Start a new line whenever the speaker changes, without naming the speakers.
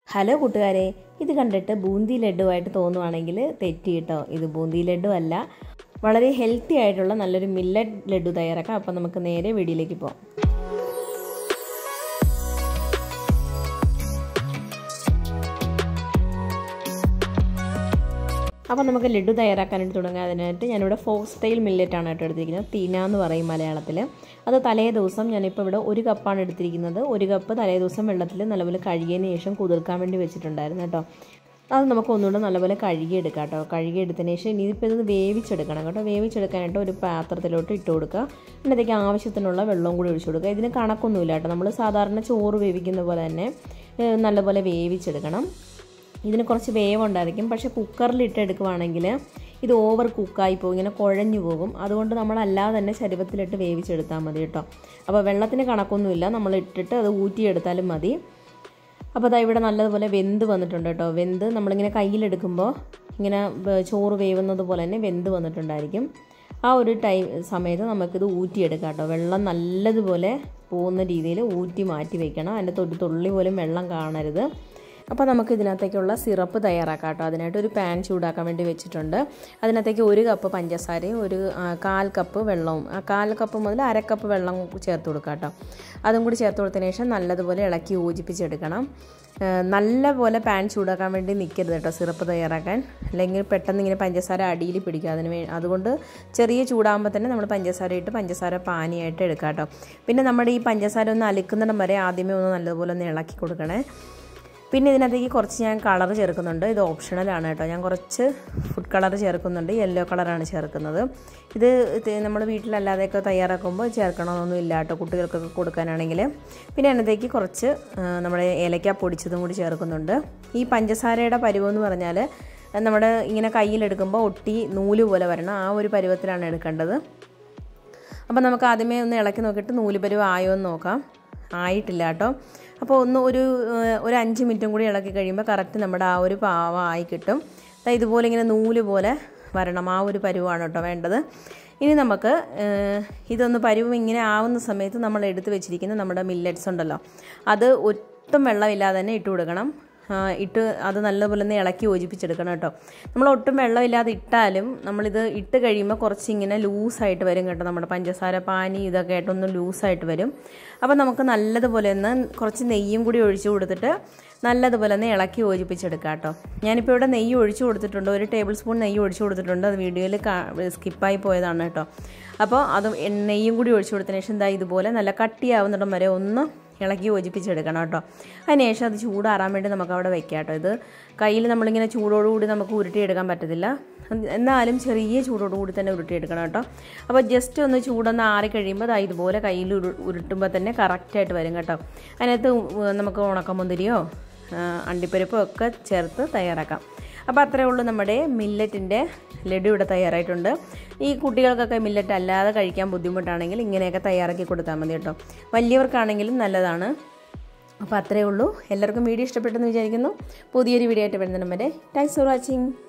hello കൂട്ടുകാരെ ഇത് കണ്ടിട്ട് ബൂന്തി ലഡുവായിട്ട് തോന്നുവാണെങ്കിൽ തെറ്റി കേട്ടോ ഇത് ബൂന്തി ലഡു അല്ല വളരെ ഹെൽത്തി ആയിട്ടുള്ള നല്ലൊരു മില്ലറ്റ് ലഡു തയ്യാറാക്കാം അപ്പം നമുക്ക് നേരെ വീഡിയോയിലേക്ക് പോകാം അപ്പോൾ നമുക്ക് ലഡു തയ്യാറാക്കാനായിട്ട് തുടങ്ങാം അതിനായിട്ട് ഞാനിവിടെ ഫോക്ക് സ്റ്റൈൽ മില്ലറ്റാണ് കേട്ടോ എടുത്തിരിക്കുന്നത് തീന എന്ന് പറയും മലയാളത്തിൽ അത് തലേ ദിവസം ഞാനിപ്പോൾ ഇവിടെ ഒരു കപ്പാണ് എടുത്തിരിക്കുന്നത് ഒരു കപ്പ് തലേ ദിവസം വെള്ളത്തിൽ നല്ലപോലെ കഴുകിയതിന് ശേഷം കുതിർക്കാൻ വേണ്ടി വെച്ചിട്ടുണ്ടായിരുന്നു കേട്ടോ അത് നമുക്ക് ഒന്നുകൂടെ നല്ലപോലെ കഴുകിയെടുക്കാം കേട്ടോ കഴുകിയെടുത്തതിന് ശേഷം ഇനിയിപ്പോൾ ഇത് വേവിച്ചെടുക്കണം കേട്ടോ വേവിച്ചെടുക്കാനായിട്ട് ഒരു പാത്രത്തിലോട്ട് ഇട്ട് കൊടുക്കുക അതിനകത്തേക്ക് ആവശ്യത്തിനുള്ള വെള്ളവും കൂടി ഒഴിച്ചു കൊടുക്കുക ഇതിന് കണക്കൊന്നുമില്ല കേട്ടോ നമ്മൾ സാധാരണ ചോറ് വേവിക്കുന്ന പോലെ തന്നെ നല്ലപോലെ വേവിച്ചെടുക്കണം ഇതിന് കുറച്ച് വേവുണ്ടായിരിക്കും പക്ഷേ കുക്കറിലിട്ട് എടുക്കുവാണെങ്കിൽ ഇത് ഓവർ കുക്കായി പോകും ഇങ്ങനെ കുഴഞ്ഞു പോകും അതുകൊണ്ട് നമ്മൾ അല്ലാതെ തന്നെ ശരീരത്തിലിട്ട് വേവിച്ചെടുത്താൽ മതി കേട്ടോ അപ്പോൾ വെള്ളത്തിന് കണക്കൊന്നുമില്ല നമ്മൾ ഇട്ടിട്ട് അത് ഊറ്റിയെടുത്താലും മതി അപ്പോൾ അതാ ഇവിടെ നല്ലതുപോലെ വെന്ത് വന്നിട്ടുണ്ട് കേട്ടോ വെന്ത് നമ്മളിങ്ങനെ കയ്യിലെടുക്കുമ്പോൾ ഇങ്ങനെ ചോറ് വേവുന്നത് പോലെ തന്നെ വെന്ത് വന്നിട്ടുണ്ടായിരിക്കും ആ ഒരു ടൈം സമയത്ത് നമുക്കിത് ഊറ്റിയെടുക്കാം കേട്ടോ വെള്ളം നല്ലതുപോലെ പോകുന്ന രീതിയിൽ ഊറ്റി മാറ്റി വെക്കണം അതിൻ്റെ തൊട്ട് തുള്ളി പോലും വെള്ളം കാണരുത് അപ്പോൾ നമുക്ക് ഇതിനകത്തേക്കുള്ള സിറപ്പ് തയ്യാറാക്കാം കേട്ടോ അതിനായിട്ട് ഒരു പാൻ ചൂടാക്കാൻ വേണ്ടി വെച്ചിട്ടുണ്ട് അതിനകത്തേക്ക് ഒരു കപ്പ് പഞ്ചസാരയും ഒരു കാൽ കപ്പ് വെള്ളവും ആ കാൽ കപ്പ് മുതൽ അര കപ്പ് വെള്ളം ചേർത്ത് കൊടുക്കുക കേട്ടോ അതും കൂടി ചേർത്ത് കൊടുത്തതിന് ശേഷം നല്ലതുപോലെ ഇളക്കി യോജിപ്പിച്ചെടുക്കണം നല്ലപോലെ പാൻ ചൂടാക്കാൻ വേണ്ടി നിൽക്കരുത് കേട്ടോ സിറപ്പ് തയ്യാറാക്കാൻ അല്ലെങ്കിൽ പെട്ടെന്ന് ഇങ്ങനെ പഞ്ചസാര അടിയിൽ പിടിക്കുക അതിന് വേ അതുകൊണ്ട് ചെറിയ ചൂടാകുമ്പോൾ തന്നെ നമ്മൾ പഞ്ചസാര ഇട്ട് പഞ്ചസാര പാനിയായിട്ട് എടുക്കാം കേട്ടോ പിന്നെ നമ്മുടെ ഈ പഞ്ചസാര ഒന്ന് അലിക്കുന്നിടം വരെ ആദ്യമേ ഒന്ന് നല്ലതുപോലെ ഒന്ന് ഇളക്കി കൊടുക്കണേ പിന്നെ ഇതിനകത്തേക്ക് കുറച്ച് ഞാൻ കളർ ചേർക്കുന്നുണ്ട് ഇത് ഓപ്ഷണലാണ് കേട്ടോ ഞാൻ കുറച്ച് ഫുഡ് കളർ ചേർക്കുന്നുണ്ട് യെല്ലോ കളറാണ് ചേർക്കുന്നത് ഇത് നമ്മൾ വീട്ടിലല്ലാതെയൊക്കെ തയ്യാറാക്കുമ്പോൾ ചേർക്കണമെന്നൊന്നും ഇല്ല കേട്ടോ കുട്ടികൾക്കൊക്കെ കൊടുക്കാനാണെങ്കിൽ പിന്നെ അതിനകത്തേക്ക് കുറച്ച് നമ്മുടെ ഏലക്ക പൊടിച്ചതും കൂടി ചേർക്കുന്നുണ്ട് ഈ പഞ്ചസാരയുടെ പരുവമെന്ന് പറഞ്ഞാൽ നമ്മുടെ ഇങ്ങനെ കയ്യിലെടുക്കുമ്പോൾ ഒട്ടി നൂല് പോലെ വരണം ആ ഒരു പരുവത്തിലാണ് എടുക്കേണ്ടത് അപ്പോൾ നമുക്ക് ആദ്യമേ ഒന്ന് ഇളക്കി നോക്കിയിട്ട് നൂല് പരുവം ആയോ എന്ന് നോക്കാം ആയിട്ടില്ല കേട്ടോ അപ്പോൾ ഒന്ന് ഒരു ഒരു അഞ്ച് മിനിറ്റും കൂടി ഇളക്കി കഴിയുമ്പോൾ കറക്റ്റ് നമ്മുടെ ആ ഒരു പാവ ആയി കിട്ടും ഇതുപോലെ ഇങ്ങനെ നൂല് പോലെ വരണം ആ ഒരു പരുവാണ് കേട്ടോ വേണ്ടത് ഇനി നമുക്ക് ഇതൊന്ന് പരുവം ഇങ്ങനെ ആവുന്ന സമയത്ത് നമ്മൾ എടുത്ത് വെച്ചിരിക്കുന്ന നമ്മുടെ മില്ലറ്റ്സ് ഉണ്ടല്ലോ അത് ഒട്ടും വെള്ളമില്ലാതെ തന്നെ ഇട്ട് കൊടുക്കണം ഇട്ട് അത് നല്ലപോലെ ഒന്ന് ഇളക്കി യോജിപ്പിച്ചെടുക്കണം കേട്ടോ നമ്മൾ ഒട്ടും വെള്ളമില്ലാതെ ഇട്ടാലും നമ്മളിത് ഇട്ട് കഴിയുമ്പോൾ കുറച്ച് ഇങ്ങനെ ലൂസായിട്ട് വരും കേട്ടോ നമ്മുടെ പഞ്ചസാര പാനി ഇതൊക്കെ ആയിട്ടൊന്ന് ലൂസായിട്ട് വരും അപ്പോൾ നമുക്ക് നല്ലതുപോലെ ഒന്ന് കുറച്ച് നെയ്യും കൂടി ഒഴിച്ചു കൊടുത്തിട്ട് നല്ലതുപോലെ ഒന്ന് ഇളക്കി യോജിപ്പിച്ചെടുക്കാം കേട്ടോ ഞാനിപ്പോൾ ഇവിടെ നെയ്യ് ഒഴിച്ചു കൊടുത്തിട്ടുണ്ട് ഒരു ടേബിൾ സ്പൂൺ നെയ്യ് ഒഴിച്ചു കൊടുത്തിട്ടുണ്ട് അത് വീഡിയോയിൽ സ്കിപ്പായി പോയതാണ് കേട്ടോ അപ്പോൾ അത് നെയ്യും കൂടി ഒഴിച്ചു കൊടുത്തതിന് ശേഷം എന്താ ഇതുപോലെ നല്ല കട്ടിയാവുന്നിടം വരെ ഒന്ന് ഇളക്കി യോജിപ്പിച്ചെടുക്കണം കേട്ടോ അതിനുശേഷം അത് ചൂടാറാൻ വേണ്ടി നമുക്ക് അവിടെ വെക്കാം കേട്ടോ ഇത് കയ്യിൽ നമ്മളിങ്ങനെ ചൂടോടുകൂടി നമുക്ക് ഉരുട്ടിയെടുക്കാൻ പറ്റത്തില്ല എന്നാലും ചെറിയ ചൂടോടുകൂടി തന്നെ ഉരുട്ടിയെടുക്കണം കേട്ടോ അപ്പോൾ ജസ്റ്റ് ഒന്ന് ചൂടൊന്ന് ആറി കഴിയുമ്പോൾ അത് ഇതുപോലെ കയ്യിൽ ഉരുട്ടുമ്പോൾ തന്നെ കറക്റ്റായിട്ട് വരും കേട്ടോ അതിനകത്ത് നമുക്ക് ഉണക്കമുന്തിരിയോ അണ്ടിപ്പരിപ്പോ ഒക്കെ ചേർത്ത് തയ്യാറാക്കാം അപ്പോൾ അത്രയേ ഉള്ളൂ നമ്മുടെ മില്ലറ്റിൻ്റെ ലഡു ഇവിടെ തയ്യാറായിട്ടുണ്ട് ഈ കുട്ടികൾക്കൊക്കെ മില്ലറ്റ് അല്ലാതെ കഴിക്കാൻ ബുദ്ധിമുട്ടാണെങ്കിൽ ഇങ്ങനെയൊക്കെ തയ്യാറാക്കി കൊടുത്താൽ മതി കേട്ടോ വലിയവർക്കാണെങ്കിലും നല്ലതാണ് അപ്പോൾ അത്രയേ ഉള്ളൂ എല്ലാവർക്കും വീഡിയോ ഇഷ്ടപ്പെട്ടെന്ന് വിചാരിക്കുന്നു പുതിയൊരു വീഡിയോ ആയിട്ട് വരുന്നതിനും വരെ താങ്ക്സ് ഫോർ വാച്ചിങ്